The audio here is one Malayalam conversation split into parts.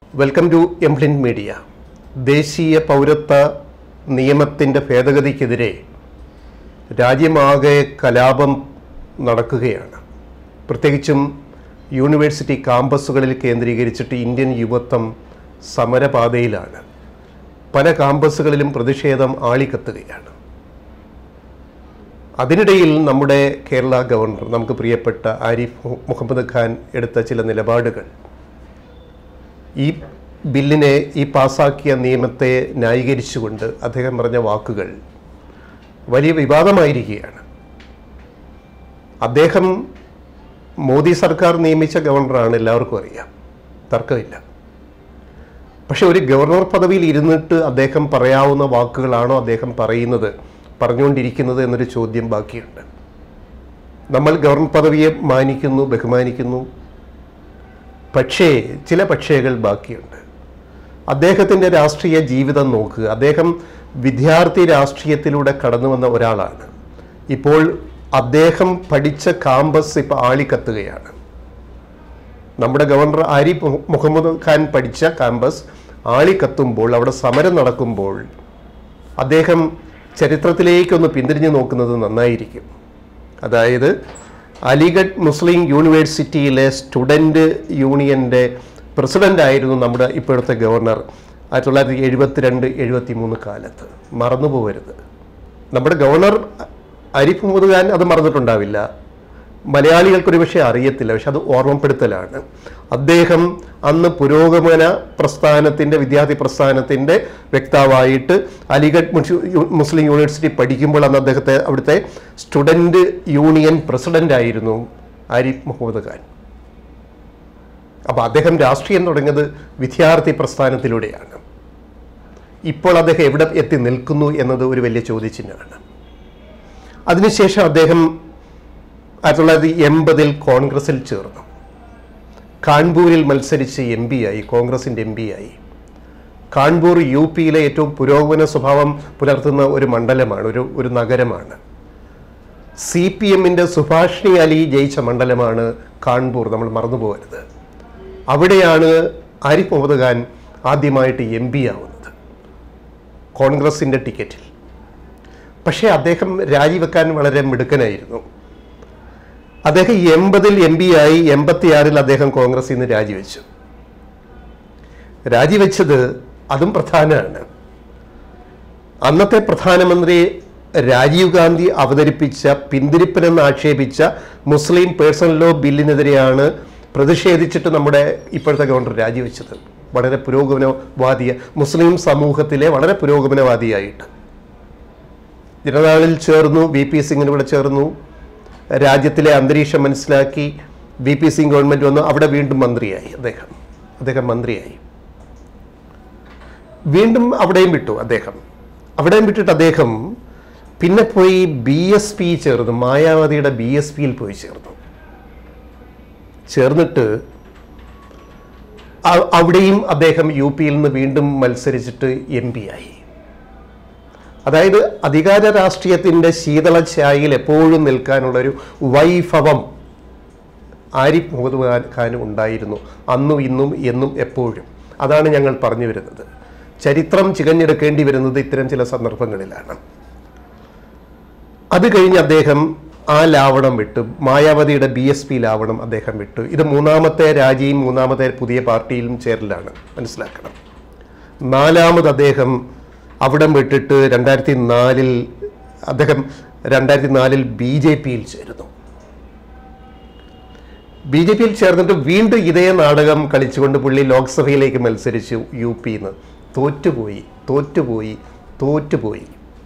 വെൽക്കം ടു എംപ്ലിൻ മീഡിയ ദേശീയ പൗരത്വ നിയമത്തിൻ്റെ ഭേദഗതിക്കെതിരെ രാജ്യമാകെ കലാപം നടക്കുകയാണ് പ്രത്യേകിച്ചും യൂണിവേഴ്സിറ്റി കാമ്പസുകളിൽ കേന്ദ്രീകരിച്ചിട്ട് ഇന്ത്യൻ യുവത്വം സമരപാതയിലാണ് പല കാമ്പസുകളിലും പ്രതിഷേധം ആളിക്കത്തുകയാണ് അതിനിടയിൽ നമ്മുടെ കേരള ഗവർണർ നമുക്ക് പ്രിയപ്പെട്ട ആരിഫ് മുഹമ്മദ് ഖാൻ എടുത്ത ചില നിലപാടുകൾ ഈ ബില്ലിനെ ഈ പാസാക്കിയ നിയമത്തെ ന്യായീകരിച്ചുകൊണ്ട് അദ്ദേഹം പറഞ്ഞ വാക്കുകൾ വലിയ വിവാദമായിരിക്കുകയാണ് അദ്ദേഹം മോദി സർക്കാർ നിയമിച്ച ഗവർണറാണ് എല്ലാവർക്കും അറിയാം തർക്കമില്ല പക്ഷെ ഒരു ഗവർണർ പദവിയിൽ ഇരുന്നിട്ട് അദ്ദേഹം പറയാവുന്ന വാക്കുകളാണോ അദ്ദേഹം പറയുന്നത് പറഞ്ഞുകൊണ്ടിരിക്കുന്നത് എന്നൊരു ചോദ്യം ബാക്കിയുണ്ട് നമ്മൾ ഗവർണർ പദവിയെ മാനിക്കുന്നു ബഹുമാനിക്കുന്നു പക്ഷേ ചില പക്ഷേകൾ ബാക്കിയുണ്ട് അദ്ദേഹത്തിൻ്റെ രാഷ്ട്രീയ ജീവിതം നോക്കുക അദ്ദേഹം വിദ്യാർത്ഥി രാഷ്ട്രീയത്തിലൂടെ കടന്നു വന്ന ഒരാളാണ് ഇപ്പോൾ അദ്ദേഹം പഠിച്ച കാമ്പസ് ഇപ്പോൾ ആളിക്കത്തുകയാണ് നമ്മുടെ ഗവർണർ ആരിഫ് മുഹമ്മദ് ഖാൻ പഠിച്ച കാമ്പസ് ആളിക്കത്തുമ്പോൾ അവിടെ സമരം നടക്കുമ്പോൾ അദ്ദേഹം ചരിത്രത്തിലേക്കൊന്ന് പിന്തിരിഞ്ഞു നോക്കുന്നത് നന്നായിരിക്കും അതായത് അലിഗഡ് മുസ്ലിം യൂണിവേഴ്സിറ്റിയിലെ സ്റ്റുഡൻറ് യൂണിയൻ്റെ പ്രസിഡൻ്റ് ആയിരുന്നു നമ്മുടെ ഇപ്പോഴത്തെ ഗവർണർ ആയിരത്തി തൊള്ളായിരത്തി എഴുപത്തിരണ്ട് എഴുപത്തി മൂന്ന് കാലത്ത് മറന്നു പോകരുത് നമ്മുടെ ഗവർണർ അരിഫ് മുഹമ്മദ് ഖാൻ അത് മറന്നിട്ടുണ്ടാവില്ല മലയാളികൾക്കൊരു പക്ഷേ അറിയത്തില്ല പക്ഷെ അത് ഓർമ്മപ്പെടുത്തലാണ് അദ്ദേഹം അന്ന് പുരോഗമന പ്രസ്ഥാനത്തിൻ്റെ വിദ്യാർത്ഥി പ്രസ്ഥാനത്തിൻ്റെ വ്യക്താവായിട്ട് അലിഗഡ് മുഷ്- യു- മുസ്ലിം യൂണിവേഴ്സിറ്റി പഠിക്കുമ്പോൾ അന്ന് അദ്ദേഹത്തെ അവിടുത്തെ സ്റ്റുഡൻറ് യൂണിയൻ പ്രസിഡൻ്റ് ആയിരുന്നു ആരിഫ് മുഹമ്മദ് ഖാൻ അപ്പോൾ അദ്ദേഹം രാഷ്ട്രീയം തുടങ്ങിയത് വിദ്യാർത്ഥി പ്രസ്ഥാനത്തിലൂടെയാണ് ഇപ്പോൾ അദ്ദേഹം എവിടെ എത്തി നിൽക്കുന്നു എന്നത് ഒരു വലിയ ചോദ്യചിഹ്നമാണ് അതിനുശേഷം അദ്ദേഹം ആയിരത്തി തൊള്ളായിരത്തി എൺപതിൽ കോൺഗ്രസിൽ ചേർന്നു കാൺപൂരിൽ മത്സരിച്ച് എം പി ആയി കോൺഗ്രസിൻ്റെ എം പി ആയി കാൺപൂർ യു പിയിലെ ഏറ്റവും പുരോഗമന സ്വഭാവം പുലർത്തുന്ന ഒരു മണ്ഡലമാണ് ഒരു ഒരു നഗരമാണ് സി പി എമ്മിൻ്റെ സുഭാഷിണി അലി ജയിച്ച മണ്ഡലമാണ് കാൺപൂർ നമ്മൾ മറന്നു പോകരുത് അവിടെയാണ് ആരിഫ് മുഹമ്മദ് ഖാൻ ആദ്യമായിട്ട് എം പി ആവുന്നത് കോൺഗ്രസിൻ്റെ ടിക്കറ്റിൽ പക്ഷേ അദ്ദേഹം രാജിവെക്കാൻ വളരെ മിടുക്കനായിരുന്നു അദ്ദേഹം എൺപതിൽ എം പി ആയി എൺപത്തിയാറിൽ അദ്ദേഹം കോൺഗ്രസിൽ നിന്ന് രാജിവെച്ചു രാജിവെച്ചത് അതും പ്രധാനമാണ് അന്നത്തെ പ്രധാനമന്ത്രി രാജീവ് ഗാന്ധി അവതരിപ്പിച്ച പിന്തിരിപ്പനെന്ന് ആക്ഷേപിച്ച മുസ്ലിം പേഴ്സണൽ ലോ ബില്ലിനെതിരെയാണ് പ്രതിഷേധിച്ചിട്ട് നമ്മുടെ ഇപ്പോഴത്തെ ഗവർണർ രാജിവെച്ചത് വളരെ പുരോഗമനവാദിയ മുസ്ലിം സമൂഹത്തിലെ വളരെ പുരോഗമനവാദിയായിട്ട് ജനതാളിൽ ചേർന്നു വി പി സിംഗിന് ഇവിടെ ചേർന്നു രാജ്യത്തിലെ അന്തരീക്ഷം മനസ്സിലാക്കി വി പി സിംഗ് ഗവൺമെൻറ് വന്നു അവിടെ വീണ്ടും മന്ത്രിയായി അദ്ദേഹം അദ്ദേഹം മന്ത്രിയായി വീണ്ടും അവിടെയും വിട്ടു അദ്ദേഹം അവിടെയും വിട്ടിട്ട് അദ്ദേഹം പിന്നെ പോയി ബി എസ് പി ചേർന്നു മായാവതിയുടെ ബി എസ് പിയിൽ പോയി ചേർന്നു ചേർന്നിട്ട് അ- അവിടെയും അദ്ദേഹം യു പിയിൽ നിന്ന് വീണ്ടും മത്സരിച്ചിട്ട് എം പി ആയി അതായത് അധികാര രാഷ്ട്രീയത്തിൻ്റെ ശീതളഛായയിൽ എപ്പോഴും നിൽക്കാനുള്ള ഒരു വൈഭവം ആരിഫ് മുഹമ്മദ് ഖാൻ- ഖാനും ഉണ്ടായിരുന്നു അന്നും ഇന്നും എന്നും എപ്പോഴും അതാണ് ഞങ്ങൾ പറഞ്ഞു വരുന്നത് ചരിത്രം ചികഞ്ഞെടുക്കേണ്ടി വരുന്നത് ഇത്തരം ചില സന്ദർഭങ്ങളിലാണ് അത് കഴിഞ്ഞ് അദ്ദേഹം ആ ലാവണം വിട്ടു മായാവതിയുടെ ബി എസ് പി ലാവണം അദ്ദേഹം വിട്ടു ഇത് മൂന്നാമത്തെ രാജിയും മൂന്നാമത്തെ പുതിയ പാർട്ടിയിലും ചേരലാണ് മനസ്സിലാക്കണം നാലാമത് അദ്ദേഹം അവിടം വിട്ടിട്ട് രണ്ടായിരത്തി നാലിൽ അദ്ദേഹം രണ്ടായിരത്തി നാലിൽ ബി ജെ പിയിൽ ചേരുന്നു ബി ജെ പിയിൽ ചേർന്നിട്ട് വീണ്ടും ഇതേ നാടകം കളിച്ചുകൊണ്ട് പുള്ളി ലോക്സഭയിലേക്ക് മത്സരിച്ചു യു പിന്ന് തോറ്റുപോയി തോറ്റുപോയി തോറ്റുപോയി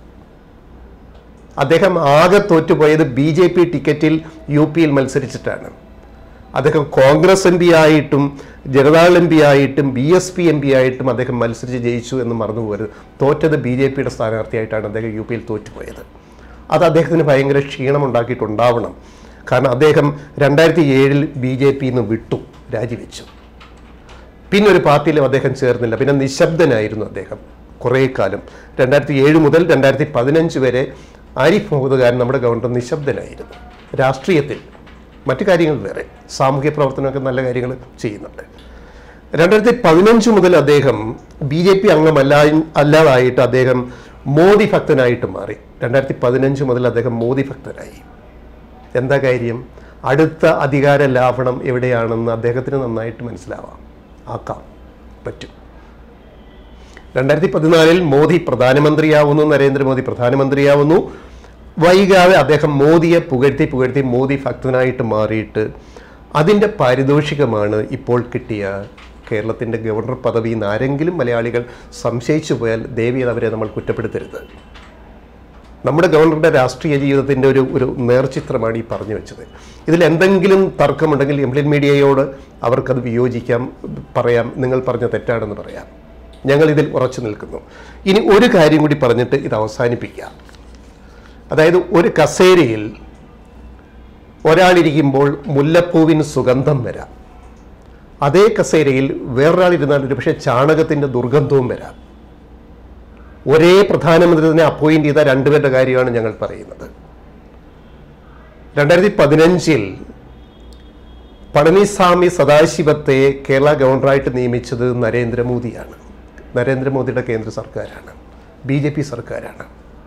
അദ്ദേഹം ആകെ തോറ്റുപോയത് ബി ജെ പി ടിക്കറ്റിൽ യു പിയിൽ മത്സരിച്ചിട്ടാണ് അദ്ദേഹം കോൺഗ്രസ് എം പി ആയിട്ടും ജനതാദൾ എം പി ആയിട്ടും B S P M P ആയിട്ടും അദ്ദേഹം മത്സരിച്ച് ജയിച്ചു എന്ന് മറന്നു പോകരുത് തോറ്റത് ബി ജെ പിയുടെ സ്ഥാനാർത്ഥിയായിട്ടാണ് അദ്ദേഹം യു പിയിൽ തോറ്റുപോയത് അത് അദ്ദേഹത്തിന് ഭയങ്കര ക്ഷീണമുണ്ടാക്കിയിട്ടുണ്ടാവണം കാരണം അദ്ദേഹം രണ്ടായിരത്തി ഏഴിൽ ബി ജെ പിയിൽ നിന്ന് വിട്ടു രാജിവെച്ചു പിന്നെ ഒരു പാർട്ടിയിലും അദ്ദേഹം ചേർന്നില്ല പിന്നെ നിശബ്ദനായിരുന്നു അദ്ദേഹം കുറേ കാലം രണ്ടായിരത്തി ഏഴ് മുതൽ രണ്ടായിരത്തി പതിനഞ്ച് വരെ ആരിഫ് മുഹമ്മദ് ഖാൻ നമ്മുടെ ഗവർണർ നിശബ്ദനായിരുന്നു രാഷ്ട്രീയത്തിൽ മറ്റു കാര്യങ്ങൾ വേറെ സാമൂഹ്യ പ്രവർത്തനമൊക്കെ നല്ല കാര്യങ്ങൾ ചെയ്യുന്നുണ്ട് രണ്ടായിരത്തി പതിനഞ്ച് മുതൽ അദ്ദേഹം ബി ജെ പി അംഗമല്ല അല്ലാതായിട്ട് അദ്ദേഹം മോദി ഭക്തനായിട്ട് മാറി രണ്ടായിരത്തി പതിനഞ്ച് മുതൽ അദ്ദേഹം മോദി ഭക്തനായി എന്താ കാര്യം അടുത്ത അധികാര ലാഭണം എവിടെയാണെന്ന് അദ്ദേഹത്തിന് നന്നായിട്ട് മനസ്സിലാവാം ആക്കാം പറ്റും രണ്ടായിരത്തി പതിനാലിൽ മോദി പ്രധാനമന്ത്രിയാവുന്നു നരേന്ദ്രമോദി പ്രധാനമന്ത്രിയാവുന്നു വൈകാതെ അദ്ദേഹം മോദിയെ പുകഴ്ത്തി പുകഴ്ത്തി മോദി ഭക്തനായിട്ട് മാറിയിട്ട് അതിൻ്റെ പാരിതോഷികമാണ് ഇപ്പോൾ കിട്ടിയ കേരളത്തിൻ്റെ ഗവർണർ പദവി എന്ന് ആരെങ്കിലും മലയാളികൾ സംശയിച്ചു പോയാൽ ദേവിയത് അവരെ നമ്മൾ കുറ്റപ്പെടുത്തരുത് നമ്മുടെ ഗവർണറുടെ രാഷ്ട്രീയ ജീവിതത്തിൻ്റെ ഒരു ഒരു നേർചിത്രമാണ് ഈ പറഞ്ഞു വെച്ചത് ഇതിൽ എന്തെങ്കിലും തർക്കമുണ്ടെങ്കിൽ എംപ്ലിൻ മീഡിയയോട് അവർക്കത് വിയോജിക്കാം പറയാം നിങ്ങൾ പറഞ്ഞ തെറ്റാണെന്ന് പറയാം ഞങ്ങൾ ഇതിൽ ഉറച്ചു നിൽക്കുന്നു ഇനി ഒരു കാര്യം കൂടി പറഞ്ഞിട്ട് ഇത് അവസാനിപ്പിക്കാം അതായത് ഒരു കസേരയിൽ ഒരാളിരിക്കുമ്പോൾ മുല്ലപ്പൂവിന് സുഗന്ധം വരാം അതേ കസേരയിൽ വേറൊരാൾ ഇരുന്നാൽ ഒരു പക്ഷേ ചാണകത്തിൻ്റെ ദുർഗന്ധവും വരാം ഒരേ പ്രധാനമന്ത്രി തന്നെ അപ്പോയിന്റ് ചെയ്ത രണ്ടുപേരുടെ കാര്യമാണ് ഞങ്ങൾ പറയുന്നത് രണ്ടായിരത്തി പതിനഞ്ചിൽ പളനിസ്വാമി സദാശിവത്തെ കേരള ഗവർണറായിട്ട് നിയമിച്ചത് നരേന്ദ്രമോദിയാണ് നരേന്ദ്രമോദിയുടെ കേന്ദ്ര സർക്കാരാണ് ബി ജെ പി സർക്കാരാണ്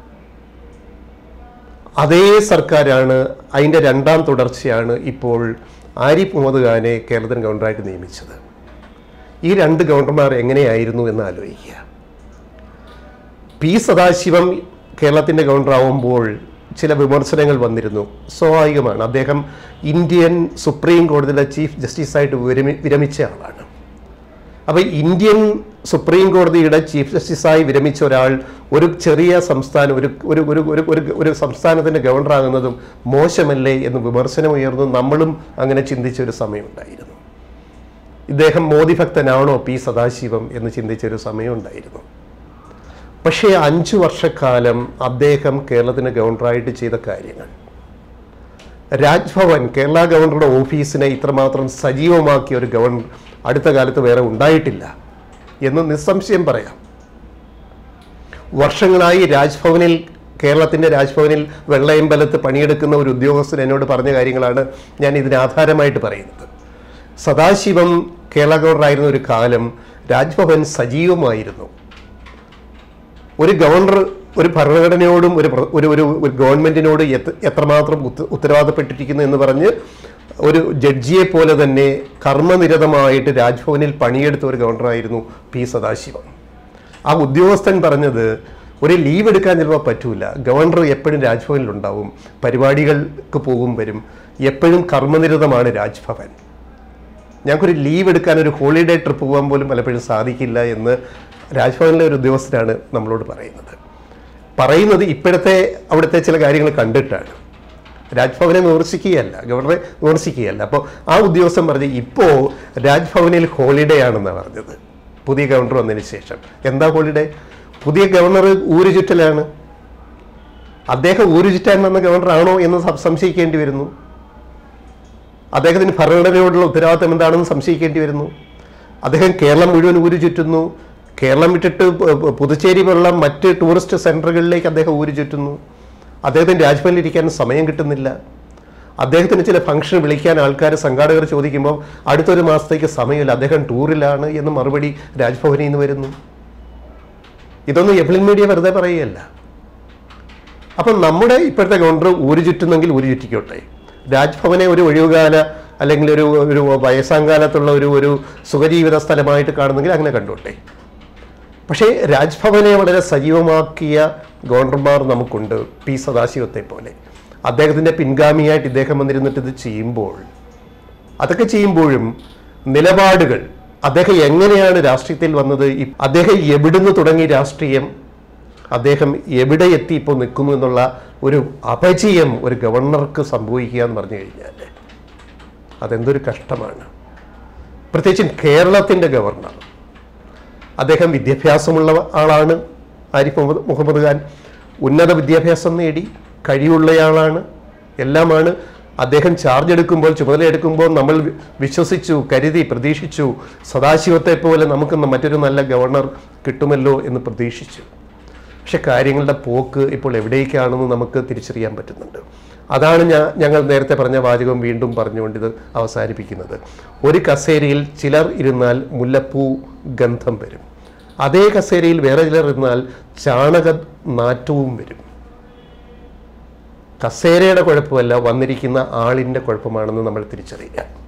അതേ സർക്കാരാണ് അതിൻ്റെ രണ്ടാം തുടർച്ചയാണ് ഇപ്പോൾ ആരിഫ് മുഹമ്മദ് ഖാനെ കേരളത്തിന് ഗവർണറായിട്ട് നിയമിച്ചത് ഈ രണ്ട് ഗവർണർമാർ എങ്ങനെയായിരുന്നു എന്ന് ആലോചിക്കുക പി സദാശിവം കേരളത്തിൻ്റെ ഗവർണറാവുമ്പോൾ ചില വിമർശനങ്ങൾ വന്നിരുന്നു സ്വാഭാവികമാണ് അദ്ദേഹം ഇന്ത്യൻ സുപ്രീം കോടതിയിലെ ചീഫ് ജസ്റ്റിസായിട്ട് വിരമി വിരമിച്ച ആളാണ് അപ്പോൾ ഇന്ത്യൻ സുപ്രീം കോടതിയുടെ ചീഫ് ജസ്റ്റിസായി വിരമിച്ച ഒരാൾ ഒരു ചെറിയ സംസ്ഥാനം ഒരു ഒരു ഒരു ഒരു ഒരു ഒരു സംസ്ഥാനത്തിൻ്റെ ഗവർണറാകുന്നതും മോശമല്ലേ എന്ന് വിമർശനം ഉയർന്നു നമ്മളും അങ്ങനെ ചിന്തിച്ച ഒരു സമയമുണ്ടായിരുന്നു ഇദ്ദേഹം മോദി ഭക്തനാണോ പി സദാശിവം എന്ന് ചിന്തിച്ചൊരു സമയമുണ്ടായിരുന്നു പക്ഷേ അഞ്ചു വർഷക്കാലം അദ്ദേഹം കേരളത്തിന് ഗവർണറായിട്ട് ചെയ്ത കാര്യങ്ങൾ രാജ്ഭവൻ കേരള ഗവർണറുടെ ഓഫീസിനെ ഇത്രമാത്രം സജീവമാക്കിയ ഒരു ഗവർണർ അടുത്ത കാലത്ത് വേറെ ഉണ്ടായിട്ടില്ല എന്ന് നിസ്സംശയം പറയാം വർഷങ്ങളായി രാജ്ഭവനിൽ കേരളത്തിൻ്റെ രാജ്ഭവനിൽ വെള്ളയമ്പലത്ത് പണിയെടുക്കുന്ന ഒരു ഉദ്യോഗസ്ഥൻ എന്നോട് പറഞ്ഞ കാര്യങ്ങളാണ് ഞാൻ ഇതിന് ആധാരമായിട്ട് പറയുന്നത് സദാശിവം കേരള ഗവർണറായിരുന്ന ഒരു കാലം രാജ്ഭവൻ സജീവമായിരുന്നു ഒരു ഗവർണർ ഒരു ഭരണഘടനയോടും ഒരു പ്ര- ഒരു ഒരു ഒരു ഗവൺമെന്റിനോട് എത്ര- എത്രമാത്രം ഉത്ത- ഉത്തരവാദപ്പെട്ടിരിക്കുന്നു എന്ന് പറഞ്ഞ് ഒരു ജഡ്ജിയെ പോലെ തന്നെ കർമ്മനിരതമായിട്ട് രാജ്ഭവനിൽ പണിയെടുത്ത ഒരു ഗവർണറായിരുന്നു പി സദാശിവം ആ ഉദ്യോഗസ്ഥൻ പറഞ്ഞത് ഒരു ലീവ് എടുക്കാൻ ചിലപ്പോൾ പറ്റൂല ഗവർണർ എപ്പോഴും രാജ്ഭവനിലുണ്ടാവും പരിപാടികൾക്ക് പോകും വരും എപ്പോഴും കർമ്മനിരതമാണ് രാജ്ഭവൻ ഞങ്ങൾക്കൊരു ലീവ് എടുക്കാൻ ഒരു ഹോളിഡേ ട്രിപ്പ് പോകാൻ പോലും പലപ്പോഴും സാധിക്കില്ല എന്ന് രാജ്ഭവനിലെ ഒരു ഉദ്യോഗസ്ഥനാണ് നമ്മളോട് പറയുന്നത് പറയുന്നത് ഇപ്പോഴത്തെ അവിടുത്തെ ചില കാര്യങ്ങൾ കണ്ടിട്ടാണ് രാജ്ഭവനെ വിമർശിക്കുകയല്ല ഗവർണറെ വിമർശിക്കുകയല്ല അപ്പോൾ ആ ഉദ്യോഗസ്ഥൻ പറഞ്ഞ് ഇപ്പോൾ രാജ്ഭവനിൽ ഹോളിഡേ ആണെന്നാണ് പറഞ്ഞത് പുതിയ ഗവർണർ വന്നതിന് ശേഷം എന്താ ഹോളിഡേ പുതിയ ഗവർണർ ഊരു ചുറ്റലാണ് അദ്ദേഹം ഊരു ചുറ്റാൻ വന്ന ഗവർണറാണോ എന്ന് സം- സംശയിക്കേണ്ടി വരുന്നു അദ്ദേഹത്തിന് ഭരണഘടനയോടുള്ള ഉത്തരവാദിത്തം എന്താണെന്ന് സംശയിക്കേണ്ടി വരുന്നു അദ്ദേഹം കേരളം മുഴുവൻ ഊരു ചുറ്റുന്നു കേരളം വിട്ടിട്ട് പ- പ- പുതുച്ചേരി പോലുള്ള മറ്റ് ടൂറിസ്റ്റ് സെൻറ്ററുകളിലേക്ക് അദ്ദേഹം ഊരു ചുറ്റുന്നു അദ്ദേഹത്തിന് രാജ്ഭവനിൽ ഇരിക്കാൻ സമയം കിട്ടുന്നില്ല അദ്ദേഹത്തിന് ചില ഫംഗ്ഷൻ വിളിക്കാൻ ആൾക്കാർ സംഘാടകർ ചോദിക്കുമ്പോൾ അടുത്തൊരു മാസത്തേക്ക് സമയമില്ല അദ്ദേഹം ടൂറിലാണ് എന്ന് മറുപടി രാജ്ഭവനിൽ നിന്ന് വരുന്നു ഇതൊന്നും എഫ്ലിൻ മീഡിയ വെറുതെ പറയുകയല്ല അപ്പം നമ്മുടെ ഇപ്പോഴത്തെ ഗവർണർ ഊരു ചുറ്റുന്നെങ്കിൽ ഊരു ചുറ്റിക്കോട്ടെ രാജ്ഭവനെ ഒരു ഒഴിവുകാല അല്ലെങ്കിൽ ഒരു ഒരു വയസ്സാം കാലത്തുള്ള ഒരു ഒരു സുഖജീവിത സ്ഥലമായിട്ട് കാണുന്നെങ്കിൽ അങ്ങനെ കണ്ടോട്ടെ പക്ഷേ രാജ്ഭവനെ വളരെ സജീവമാക്കിയ ഗവർണർമാർ നമുക്കുണ്ട് പി സദാശിവത്തെ പോലെ അദ്ദേഹത്തിൻ്റെ പിൻഗാമിയായിട്ട് ഇദ്ദേഹം വന്നിരുന്നിട്ട് ഇത് ചെയ്യുമ്പോൾ അതൊക്കെ ചെയ്യുമ്പോഴും നിലപാടുകൾ അദ്ദേഹം എങ്ങനെയാണ് രാഷ്ട്രീയത്തിൽ വന്നത് ഇ- അദ്ദേഹം എവിടുന്ന് തുടങ്ങി രാഷ്ട്രീയം അദ്ദേഹം എവിടെ എത്തി ഇപ്പോൾ നിൽക്കുന്നു എന്നുള്ള ഒരു അപജയം ഒരു ഗവർണർക്ക് സംഭവിക്കുക എന്ന് പറഞ്ഞു കഴിഞ്ഞാൽ അതെന്തൊരു കഷ്ടമാണ് പ്രത്യേകിച്ചും കേരളത്തിൻ്റെ ഗവർണർ അദ്ദേഹം വിദ്യാഭ്യാസമുള്ള ആളാണ് ആരിഫ് മുഹമ്മദ് മുഹമ്മദ് ഖാൻ ഉന്നത വിദ്യാഭ്യാസം നേടി കഴിവുള്ളയാളാണ് എല്ലാമാണ് അദ്ദേഹം ചാർജ് എടുക്കുമ്പോൾ ചുമതല എടുക്കുമ്പോൾ നമ്മൾ വി- വിശ്വസിച്ചു കരുതി പ്രതീക്ഷിച്ചു സദാശിവത്തെ പോലെ നമുക്ക് മറ്റൊരു നല്ല ഗവർണർ കിട്ടുമല്ലോ എന്ന് പ്രതീക്ഷിച്ചു പക്ഷെ കാര്യങ്ങളുടെ പോക്ക് ഇപ്പോൾ എവിടേക്കാണെന്ന് നമുക്ക് തിരിച്ചറിയാൻ പറ്റുന്നുണ്ട് അതാണ് ഞാൻ ഞങ്ങൾ നേരത്തെ പറഞ്ഞ വാചകം വീണ്ടും പറഞ്ഞുകൊണ്ട് ഇത് അവസാനിപ്പിക്കുന്നത് ഒരു കസേരയിൽ ചിലർ ഇരുന്നാൽ മുല്ലപ്പൂ ഗന്ധം വരും അതേ കസേരയിൽ വേറെ ചിലർ ഇരുന്നാൽ ചാണക നാറ്റവും വരും കസേരയുടെ കുഴപ്പമല്ല വന്നിരിക്കുന്ന ആളിൻ്റെ കുഴപ്പമാണെന്ന് നമ്മൾ തിരിച്ചറിയുക